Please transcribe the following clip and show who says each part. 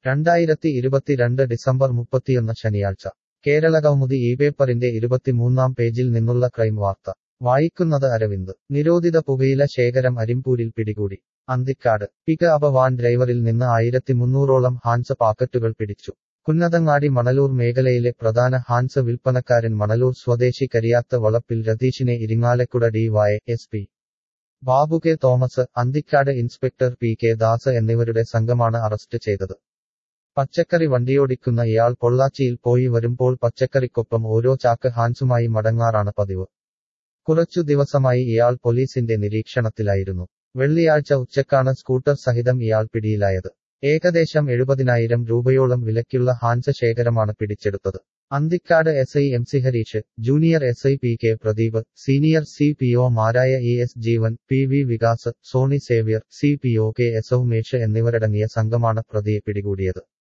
Speaker 1: രണ്ടായിരത്തി ഇരുപത്തിരണ്ട് ഡിസംബർ മുപ്പത്തിയൊന്ന് ശനിയാഴ്ച കേരളകൗമുദി ഈ പേപ്പറിന്റെ ഇരുപത്തിമൂന്നാം പേജിൽ നിന്നുള്ള ക്രൈം വാർത്ത വായിക്കുന്നത് അരവിന്ദ് നിരോധിത പുകയില ശേഖരം അരിമ്പൂരിൽ പിടികൂടി അന്തിക്കാട് പിക അപ വാൻ ഡ്രൈവറിൽ നിന്ന് ആയിരത്തി മുന്നൂറോളം ഹാൻസ് പാക്കറ്റുകൾ പിടിച്ചു കുന്നതങ്ങാടി മണലൂർ മേഖലയിലെ പ്രധാന ഹാൻസ് വിൽപ്പനക്കാരൻ മണലൂർ സ്വദേശി കരിയാത്ത വളപ്പിൽ രതീഷിനെ Irinjalakuda D Y S P Babu K Thomas Anthikad inspector P K Das എന്നിവരുടെ സംഘമാണ് അറസ്റ്റ് ചെയ്തത് പച്ചക്കറി വണ്ടിയോടിക്കുന്ന ഇയാൾ പൊള്ളാച്ചിയിൽ പോയി വരുമ്പോൾ പച്ചക്കറിക്കൊപ്പം ഓരോ ചാക്ക് ഹാൻസുമായി മടങ്ങാറാണ് പതിവ് കുറച്ചു ദിവസമായി ഇയാൾ പോലീസിന്റെ നിരീക്ഷണത്തിലായിരുന്നു വെള്ളിയാഴ്ച ഉച്ചക്കാണ് സ്കൂട്ടർ സഹിതം ഇയാൾ പിടിയിലായത് ഏകദേശം എഴുപതിനായിരം രൂപയോളം വിലയ്ക്കുള്ള ഹാൻസ് ശേഖരമാണ് പിടിച്ചെടുത്തത് Anthikad S I M C Hareesh junior S I P K Pradeep senior C P O മാരായ E S Jeevan P V Vikas Soni Xavier C P O K S Umesh എന്നിവരടങ്ങിയ സംഘമാണ് പ്രതിയെ പിടികൂടിയത്